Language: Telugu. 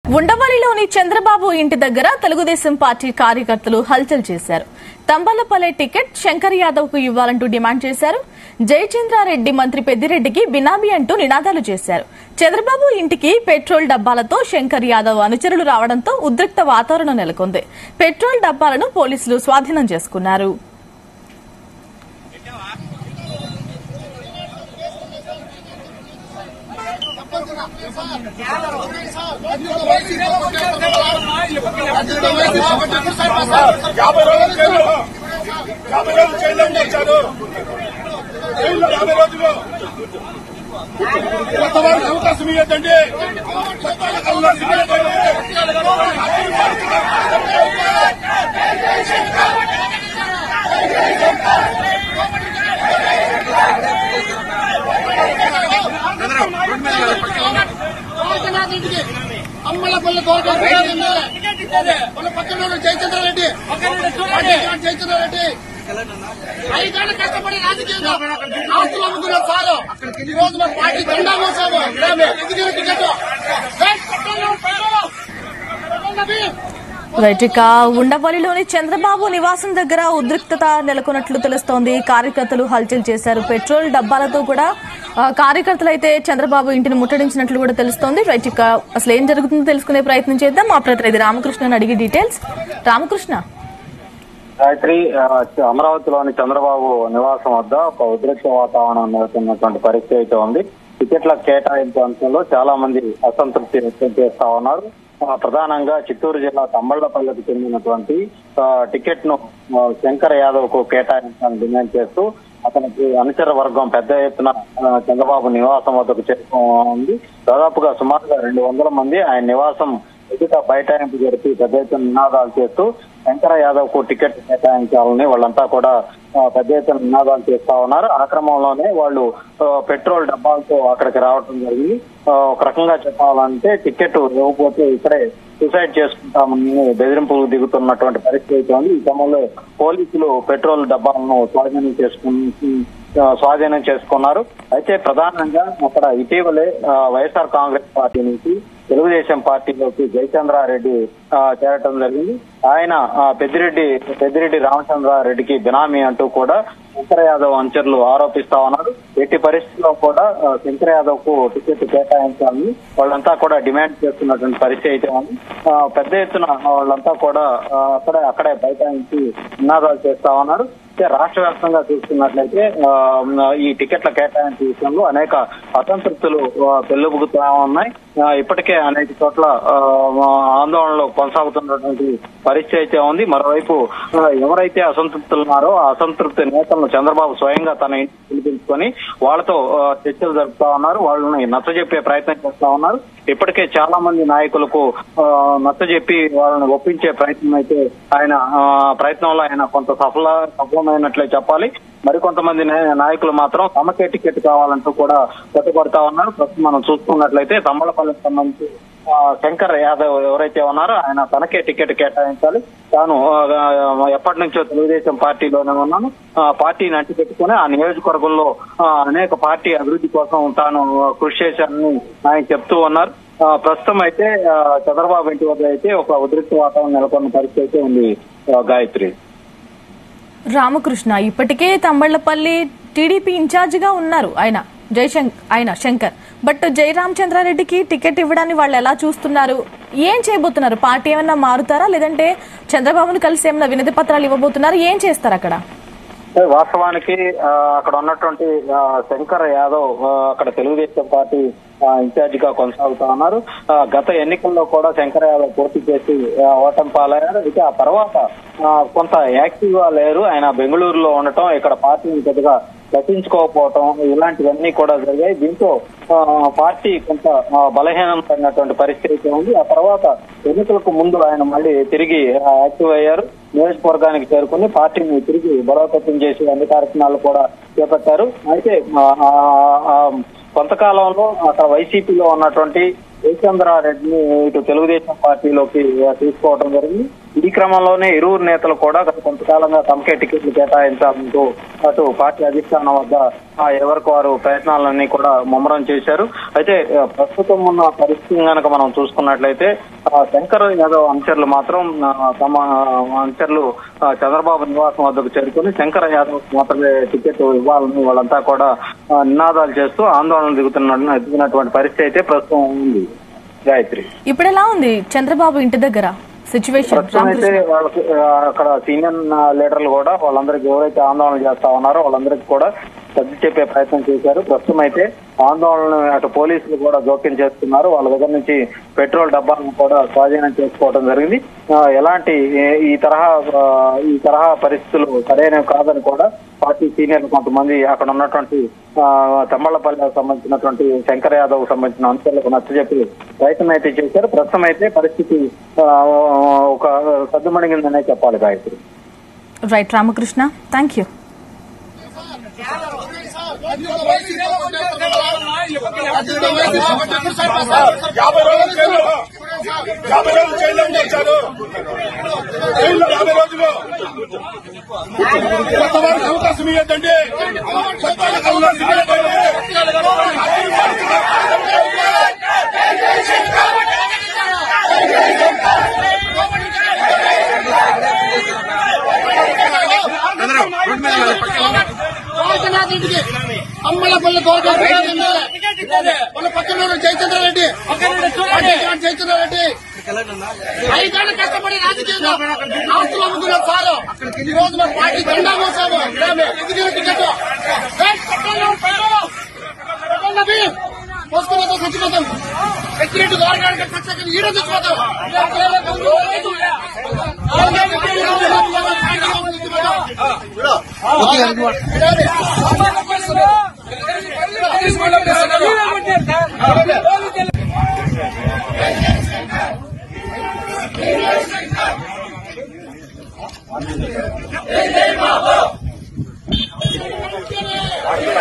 ఉండవల్లిలోని చంద్రబాబు ఇంటి దగ్గర తెలుగుదేశం పార్టీ కార్యకర్తలు హల్చల్ చేశారు తంబలపల్లె టికెట్ శంకర్ యాదవ్ కు ఇవ్వాలంటూ డిమాండ్ చేశారు జయచంద్రారెడ్డి మంత్రి పెద్దిరెడ్డికి బినామీ అంటూ నినాదాలు చేశారు చంద్రబాబు ఇంటికి పెట్రోల్ డబ్బాలతో శంకర్ యాదవ్ అనుచరులు రావడంతో ఉద్రిక్త వాతావరణం నెలకొంది పెట్రోల్ డబ్బాలను పోలీసులు స్వాధీనం చేసుకున్నారు యాభై రోజులు జైలు యాభై రోజులు జైల్లో వచ్చారు జైల్లో యాభై రోజులు కొత్త వారికి అవకాశం ఇవ్వద్దండి కొత్త వాళ్ళకి అవకాశం ఇవ్వద్దండి. రాజనాథికి అమ్మలపల్లి కోరిక వాళ్ళ పక్కన జయచంద్రారెడ్డి జయచంద్రారెడ్డి ఐదేళ్ళు కష్టపడి రాజకీయంగా ఆస్తులు అమ్ముకున్న సారు ఈ రోజు మన పార్టీ జెండా మోసాము ఎందుకు టికెట్ రైట్ ఇక ఉండవల్లిలోని చంద్రబాబు నివాసం దగ్గర ఉద్రిక్తత నెలకొన్నట్లు తెలుస్తోంది కార్యకర్తలు హల్చల్ చేశారు పెట్రోల్ డబ్బాలతో కూడా ఆ, కార్యకర్తలు అయితే చంద్రబాబు ఇంటిని ముట్టడించినట్లు కూడా తెలుస్తోంది రైట్ ఇక అసలు ఏం జరుగుతుందో తెలుసుకునే ప్రయత్నం చేద్దాం మా ప్రతినిధి రామకృష్ణని అడిగి డీటెయిల్స్ రామకృష్ణ గాయత్రి ఆ, అమరావతిలోని చంద్రబాబు నివాసం వద్ద ఒక ఉద్రిక్త వాతావరణం నెలకొన్నటువంటి పరిస్థితి అయితే ఉంది టికెట్ల కేటాయింపు అంశంలో చాలా మంది అసంతృప్తి వ్యక్తం చేస్తా ఉన్నారు ఆ, ప్రధానంగా చిత్తూరు జిల్లా తమ్మళ్లపల్లికి చెందినటువంటి ఆ, టికెట్ ను ఆ, శంకర్ యాదవ్ కు కేటాయించాలని డిమాండ్ చేస్తూ అతనికి అనుచర వర్గం పెద్ద ఎత్తున ఆ, చంద్రబాబు నివాసం వద్దకు చేరుకుంది దాదాపుగా సుమారుగా రెండు వందల మంది ఆయన నివాసం ఎదుట బైఠాయింపు జరిపి పెద్ద ఎత్తున నినాదాలు చేస్తూ శంకర యాదవ్ కు టికెట్ కేటాయించాలని వాళ్ళంతా కూడా ఆ, పెద్ద ఎత్తున నినాదాలు చేస్తా ఉన్నారు ఆ క్రమంలోనే వాళ్ళు ఆ, పెట్రోల్ డబ్బాలతో అక్కడికి రావడం జరిగింది ఆ, ఒక రకంగా చెప్పాలంటే టికెట్ ఇవ్వకపోతే ఇక్కడే సూసైడ్ చేసుకుంటామని బెదిరింపులు దిగుతున్నటువంటి పరిస్థితి అయితే ఉంది ఈ క్రమంలో పోలీసులు పెట్రోల్ డబ్బాలను స్వాధీనం చేసుకుని ఆ, స్వాధీనం చేసుకున్నారు అయితే ప్రధానంగా అక్కడ ఇటీవలే ఆ, వైఎస్ఆర్ కాంగ్రెస్ పార్టీ నుంచి తెలుగుదేశం పార్టీలోకి జయచంద్రారెడ్డి ఆ, చేరటం జరిగింది ఆయన ఆ, పెద్దిరెడ్డి పెద్దిరెడ్డి రామచంద్రారెడ్డికి బినామీ అంటూ కూడా శంకర యాదవ్ అనుచరులు ఆరోపిస్తా ఉన్నారు ఎట్టి పరిస్థితుల్లో కూడా ఆ, శంకర యాదవ్ కు టికెట్ కేటాయించాలని వాళ్ళంతా కూడా డిమాండ్ చేస్తున్నటువంటి పరిస్థితి అయితే ఉంది ఆ, పెద్ద ఎత్తున వాళ్ళంతా కూడా ఆ, అక్కడే అక్కడే బైఠాయించి నినాదాలు చేస్తా ఉన్నారు అయితే రాష్ట్ర వ్యాప్తంగా చూసుకున్నట్లయితే ఆ, ఈ టికెట్ల కేటాయింపు విషయంలో అనేక అసంతృప్తులు ఆ, పెళ్లిబుగుతా ఉన్నాయి ఆ, ఇప్పటికే అనేక చోట్ల ఆ, ఆందోళనలు కొనసాగుతున్నటువంటి పరిస్థితి అయితే ఉంది మరోవైపు ఆ, ఎవరైతే అసంతృప్తులు ఉన్నారో ఆ అసంతృప్తి నేతలను చంద్రబాబు స్వయంగా తన ఇంటికి పిలిపించుకొని వాళ్ళతో ఆ, చర్చలు జరుపుతా ఉన్నారు వాళ్ళని నచ్చజెప్పే ప్రయత్నం చేస్తా ఉన్నారు ఇప్పటికే చాలా మంది నాయకులకు ఆ, నచ్చజెప్పి వాళ్ళని ఒప్పించే ప్రయత్నం అయితే ఆయన ఆ, ప్రయత్నంలో ఆయన కొంత సఫల సఫలమైనట్లే చెప్పాలి మరికొంతమంది నే- నాయకులు మాత్రం తమకే టికెట్ కావాలంటూ కూడా పట్టుబడతా ఉన్నారు ప్రస్తుతం మనం చూసుకున్నట్లయితే తమ్మలపల్లికి సంబంధించి ఆ, శంకర్ యాదవ్ ఎవరైతే ఉన్నారో ఆయన తనకే టికెట్ కేటాయించాలి తాను ఆ, ఎప్పటి నుంచో తెలుగుదేశం పార్టీలోనే ఉన్నాను ఆ, పార్టీని అంటి పెట్టుకుని ఆ నియోజకవర్గంలో ఆ, అనేక పార్టీ అభివృద్ధి కోసం తాను కృషి చేశానని ఆయన చెప్తూ ఉన్నారు ఆ, ప్రస్తుతం అయితే ఆ, చంద్రబాబు ఇంటి వద్ద అయితే ఒక ఉద్రిక్త వాతావరణం నెలకొన్న పరిస్థితి అయితే ఉంది ఆ, గాయత్రి రామకృష్ణ ఇప్పటికే తమ్మళ్లపల్లి టీడీపీ ఇన్ఛార్జిగా ఉన్నారు ఆయన జయశంక్ ఆయన శంకర్ బట్ జయరామచంద్రారెడ్డికి టికెట్ ఇవ్వడాన్ని వాళ్ళు ఎలా చూస్తున్నారు ఏం చేయబోతున్నారు పార్టీ ఏమన్నా మారుతారా లేదంటే చంద్రబాబును కలిసి ఏమైనా వినతి పత్రాలు ఇవ్వబోతున్నారు ఏం చేస్తారు అక్కడ అంటే వాస్తవానికి ఆ, అక్కడ ఉన్నటువంటి ఆ, శంకర్ యాదవ్ ఆ, అక్కడ తెలుగుదేశం పార్టీ ఆ, ఇన్ఛార్జ్ గా కొనసాగుతా ఉన్నారు ఆ, గత ఎన్నికల్లో కూడా శంకర్ యాదవ్ పోటీ చేసి ఆ, ఓటమి పాలయ్యారు ఇక ఆ తర్వాత ఆ, కొంత యాక్టివ్ గా లేరు ఆయన బెంగళూరులో ఉండటం ఇక్కడ పార్టీని పెద్దగా పట్టించుకోకపోవటం ఇలాంటివన్నీ కూడా జరిగాయి దీంతో ఆ, పార్టీ కొంత ఆ, బలహీనం పడినటువంటి పరిస్థితి అయితే ఉంది ఆ తర్వాత ఎన్నికలకు ముందు ఆయన మళ్ళీ తిరిగి ఆ, యాక్టివ్ అయ్యారు నియోజకవర్గానికి చేరుకుని పార్టీని తిరిగి బలోపేతం చేసి అన్ని కార్యక్రమాలు కూడా చేపట్టారు అయితే ఆ, ఆ, ఆ, కొంతకాలంలో అక్కడ వైసీపీలో ఉన్నటువంటి జయచంద్రారెడ్డిని ఇటు తెలుగుదేశం పార్టీలోకి ఆ, తీసుకోవడం జరిగింది ఈ క్రమంలోనే ఇరువురు నేతలు కూడా గత కొంతకాలంగా తమకే టికెట్లు కేటాయించాలంటూ అటు పార్టీ అధిష్టానం వద్ద ఆ, ఎవరికి వారు ప్రయత్నాలన్నీ కూడా ముమ్మరం చేశారు అయితే ఆ, ప్రస్తుతం ఉన్న పరిస్థితి కనుక మనం చూసుకున్నట్లయితే ఆ, శంకర్ యాదవ్ అనుచరులు మాత్రం ఆ, తమ అనుచరులు ఆ, చంద్రబాబు నివాసం వద్దకు చేరుకుని శంకర్ యాదవ్ మాత్రమే టికెట్ ఇవ్వాలని వాళ్ళంతా కూడా ఆ, నినాదాలు చేస్తూ ఆందోళన దిగుతున్న దిగినటువంటి పరిస్థితి అయితే ప్రస్తుతం ఉంది గాయత్రి ఇప్పుడు ఎలా ఉంది చంద్రబాబు ఇంటి దగ్గర సిచ్యువేషన్ ప్రస్తుతం అయితే వాళ్ళకి ఆ, అక్కడ సీనియర్ లీడర్లు కూడా వాళ్ళందరికీ ఎవరైతే ఆందోళన చేస్తా ఉన్నారో వాళ్ళందరికీ కూడా సర్ది చెప్పే ప్రయత్నం చేశారు ప్రస్తుతం అయితే ఆందోళన అటు పోలీసులు కూడా జోక్యం చేస్తున్నారు వాళ్ళ దగ్గర నుంచి పెట్రోల్ డబ్బాలను కూడా స్వాధీనం చేసుకోవడం జరిగింది ఆ, ఎలాంటి ఏ- ఈ తరహా ఆ, ఈ తరహా పరిస్థితులు సరైనవి కాదని కూడా పార్టీ సీనియర్లు కొంతమంది అక్కడ ఉన్నటువంటి ఆ, తమ్మళ్లపల్లికి సంబంధించినటువంటి శంకర్ యాదవ్ సంబంధించిన అంశాలకు నచ్చజెప్పి ప్రయత్నం అయితే చేశారు ప్రస్తుతం అయితే పరిస్థితి ఆ, ఒక సద్దుమణిగిందనే చెప్పాలి Gayatri right Ramakrishna thank you యాభై రోజులు జైలు యాభై రోజులు జైల్లో వచ్చారు జైల్లో యాభై రోజులు కొత్త వారికి అవకాశం ఇవ్వద్దండి కొత్త వాళ్ళకి అవకాశం ఇవ్వద్దండి గోవర్ధనాథ్ రెడ్డికి అమ్మలపల్లి గోవర్ధన్ వాళ్ళ పక్కన ఉన్న జయచంద్రారెడ్డి పార్టీ జయచంద్రారెడ్డి ఐదేళ్ళు కష్టపడి రాజకీయంగా ఆస్తులు అమ్ముకున్న చాలు ఈ రోజు మన పార్టీ జెండా మోసాము ఎదిగిన టికెట్ పోసుకున్న చచ్చిపోతాం సెక్యూరిటీ గవర్నమెంట్ ఖచ్చితంగా ఈరోజు చచ్చిపోతాం జై